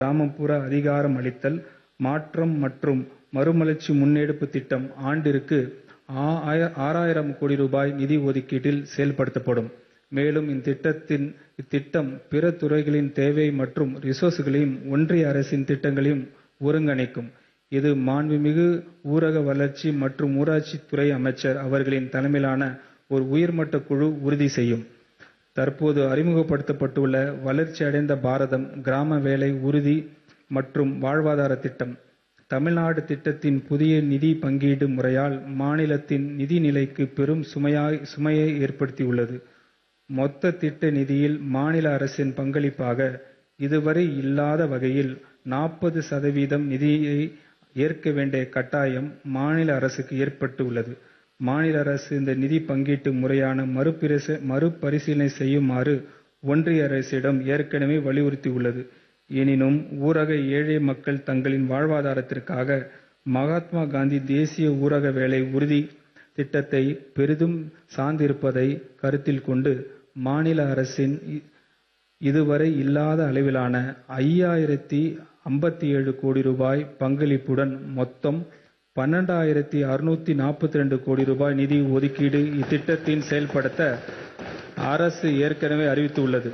கிராமப்புற அதிகாரம் அளித்தல் மாற்றம் மற்றும் மறுமலர்ச்சி முன்னெடுப்பு திட்டம் ஆண்டிற்கு ஆறாயிரம் கோடி ரூபாய் நிதி ஒதுக்கீட்டில் செயல்படுத்தப்படும். மேலும் இத்திட்டம் பிற துறைகளின் தேவை மற்றும் ரிசோர்ஸ்களையும் ஒன்றிய அரசின் திட்டங்களையும் ஒருங்கிணைக்கும். இது மாண்புமிகு ஊரக வளர்ச்சி மற்றும் ஊராட்சித் துறை அமைச்சர் அவர்களின் தலைமையிலான ஒரு உயர்மட்ட குழு உறுதி செய்யும். தற்போது அறிமுகப்படுத்தப்பட்டுள்ள வளர்ச்சியடைந்த பாரதம் கிராம வேலை உறுதி மற்றும் வாழ்வாதார திட்டம், தமிழ்நாடு திட்டத்தின் புதிய நிதி பங்கீடு முறையால் மாநிலத்தின் நிதி நிலைக்கு பெரும் சுமையை ஏற்படுத்தியுள்ளது. மொத்த திட்ட நிதியில் மாநில அரசின் பங்களிப்பாக இதுவரை இல்லாத வகையில் நாற்பது சதவீதம் நிதியை ஏற்க வேண்டிய கட்டாயம் மாநில அரசுக்கு ஏற்பட்டு உள்ளது. மாநில அரசு இந்த நிதி பங்கீட்டு முறையான மறுபரிசீலனை செய்யுமாறு ஒன்றிய அரசிடம் ஏற்கனவே வலியுறுத்தியுள்ளது. எனினும் ஊரக ஏழை மக்கள் தங்களின் வாழ்வாதாரத்திற்காக மகாத்மா காந்தி தேசிய ஊரக வேலை உறுதி திட்டத்தை பெரிதும் சார்ந்திருப்பதை கருத்தில் கொண்டு மாநில அரசின் இதுவரை இல்லாத அளவிலான ஐயாயிரத்து ஐம்பத்தேழு கோடி ரூபாய் பங்களிப்புடன் மொத்தம் பன்னிரண்டாயிரத்து அறுநூற்று நாற்பத்திரண்டு கோடி ரூபாய் நிதி ஒதுக்கீடு இத்திட்டத்தின் செயல்படுத்த அரசு ஏற்கனவே அறிவித்துள்ளது.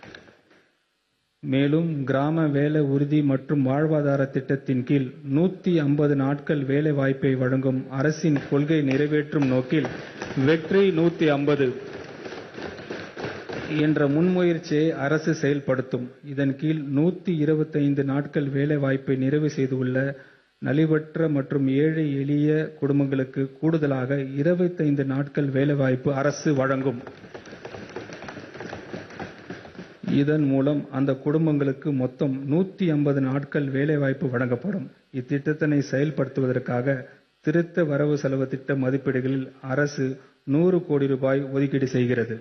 மேலும் கிராம வேலை உறுதி மற்றும் வாழ்வாதார திட்டத்தின் கீழ் நூற்று ஐம்பது நாட்கள் வேலை வாய்ப்பை வழங்கும் அரசின் கொள்கையை நிறைவேற்றும் நோக்கில் வெற்றி நூற்று ஐம்பது என்ற முன்முயற்சியை அரசு செயல்படுத்தும். இதன் கீழ் நூற்று இருபத்தைந்து நாட்கள் வேலை வாய்ப்பை நிறைவு செய்துள்ள நலிவற்ற மற்றும் ஏழை எளிய குடும்பங்களுக்கு கூடுதலாக இருபத்தைந்து நாட்கள் வேலைவாய்ப்பு அரசு வழங்கும். இதன் மூலம் அந்த குடும்பங்களுக்கு மொத்தம் நூற்று ஐம்பது நாட்கள் வேலைவாய்ப்பு வழங்கப்படும். இத்திட்டத்தினை செயல்படுத்துவதற்காக திருத்த வரவு செலவு திட்ட மதிப்பீடுகளில் அரசு நூறு கோடி ரூபாய் ஒதுக்கீடு செய்கிறது.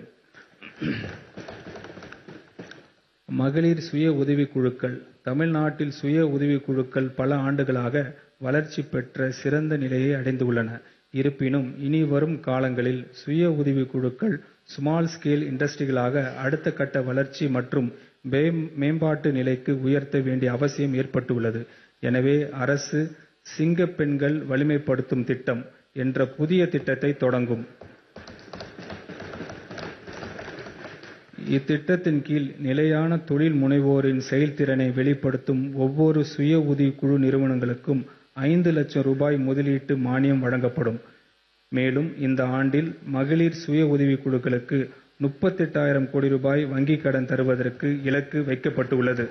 மகளிர் சுய உதவிக் குழுக்கள் தமிழ்நாட்டில் சுய உதவிக் குழுக்கள் பல ஆண்டுகளாக வளர்ச்சி பெற்ற சிறந்த நிலையை அடைந்துள்ளன. இருப்பினும் இனி வரும் காலங்களில் சுய உதவிக் குழுக்கள் ஸ்மால் ஸ்கேல் இண்டஸ்ட்ரிகளாக அடுத்த கட்ட வளர்ச்சி மற்றும் மேம்பாட்டு நிலைக்கு உயர்த்த வேண்டிய அவசியம் ஏற்பட்டுள்ளது. எனவே அரசு சிங்கப் பெண்கள் வலிமைப்படுத்தும் திட்டம் என்ற புதிய திட்டத்தை தொடங்கும். இத்திட்டத்தின் கீழ் நிலையான தொழில் முனைவோரின் செயல்திறனை வெளிப்படுத்தும் ஒவ்வொரு சுய உதவிக் குழு நிறுவனங்களுக்கும் ஐந்து லட்சம் ரூபாய் முதலீட்டு மானியம் வழங்கப்படும். மேலும் இந்த ஆண்டில் மகளிர் சுய உதவிக் குழுக்களுக்கு முப்பத்தெட்டாயிரம் கோடி ரூபாய் வங்கிக் கடன் தருவதற்கு இலக்கு வைக்கப்பட்டுள்ளது.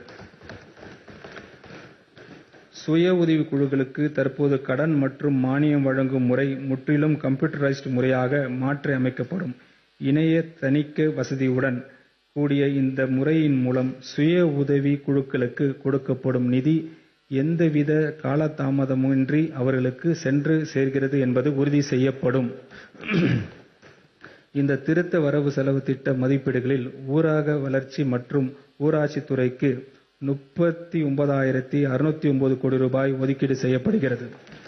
சுய உதவிக் குழுக்களுக்கு தற்போது கடன் மற்றும் மானியம் வழங்கும் முறை முற்றிலும் கம்ப்யூட்டரைஸ்டு முறையாக மாற்றி அமைக்கப்படும். இணைய தணிக்கை வசதியுடன் கூடிய இந்த முறையின் மூலம் சுய உதவிக் குழுக்களுக்கு கொடுக்கப்படும் நிதி எந்தவித காலதாமதமின்றி அவர்களுக்கு சென்று சேர்கிறது என்பது உறுதி செய்யப்படும். இந்த திருத்த வரவு செலவு திட்ட மதிப்பீடுகளில் ஊரக வளர்ச்சி மற்றும் ஊராட்சித் துறைக்கு முப்பத்தொன்பதாயிரத்து அறுநூற்று கோடி ரூபாய் ஒதுக்கீடு செய்யப்படுகிறது.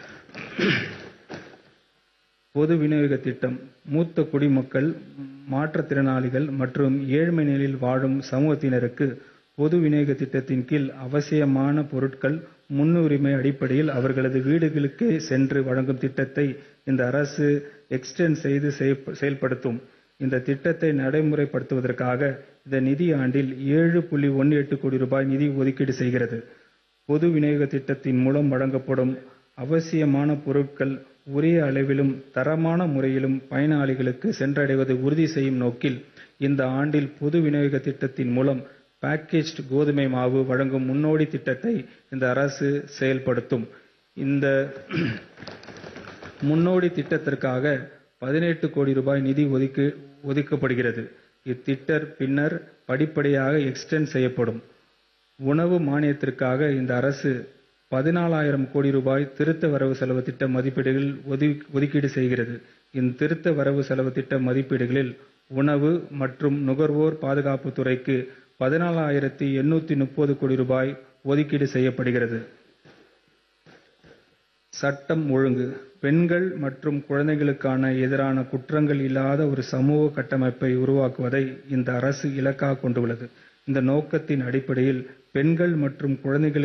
பொது விநியோக திட்டம் மூத்த குடிமக்கள், மாற்றுத்திறனாளிகள் மற்றும் ஏழ்மை நிலையில் வாழும் சமூகத்தினருக்கு பொது விநியோக திட்டத்தின் கீழ் அவசியமான பொருட்கள் முன்னுரிமை அடிப்படையில் அவர்களது வீடுகளுக்கே சென்று வழங்கும் திட்டத்தை இந்த அரசு எக்ஸ்டெண்ட் செய்து செயல்படுத்தும். இந்த திட்டத்தை நடைமுறைப்படுத்துவதற்காக இந்த நிதியாண்டில் ஏழு புள்ளி ஒன்று கோடி ரூபாய் நிதி ஒதுக்கீடு செய்கிறது. பொது விநியோக திட்டத்தின் மூலம் வழங்கப்படும் அவசியமான பொருட்கள் உரிய அளவிலும் தரமான முறையிலும் பயனாளிகளுக்கு சென்றடைவதை உறுதி செய்யும் நோக்கில் இந்த ஆண்டில் பொது விநியோக திட்டத்தின் மூலம் பேக்கேஜ்டு கோதுமை மாவு வழங்கும் முன்னோடி திட்டத்தை இந்த அரசு செயல்படுத்தும். இந்த முன்னோடி திட்டத்திற்காக பதினெட்டு கோடி ரூபாய் நிதி ஒதுக்கப்படுகிறது. இத்திட்டம் பின்னர் படிப்படியாக எக்ஸ்டெண்ட் செய்யப்படும். உணவு மானியத்திற்காக இந்த அரசு பதினாலாயிரம் கோடி ரூபாய் திருத்த வரவு செலவு திட்ட மதிப்பீடுகளில் ஒதுக்கீடு செய்கிறது. இந்த திருத்த வரவு செலவு திட்ட மதிப்பீடுகளில் உணவு மற்றும் நுகர்வோர் பாதுகாப்பு துறைக்கு பதினாலாயிரத்து எண்ணூற்று முப்பது கோடி ரூபாய் ஒதுக்கீடு செய்யப்படுகிறது. சட்டம் ஒழுங்கு பெண்கள் மற்றும் குழந்தைகளுக்கான எதிரான குற்றங்கள் இல்லாத ஒரு சமூக கட்டமைப்பை உருவாக்குவதை இந்த அரசு இலக்காக கொண்டுள்ளது. இந்த நோக்கத்தின் அடிப்படையில் பெண்கள் மற்றும் குழந்தைகளுக்கு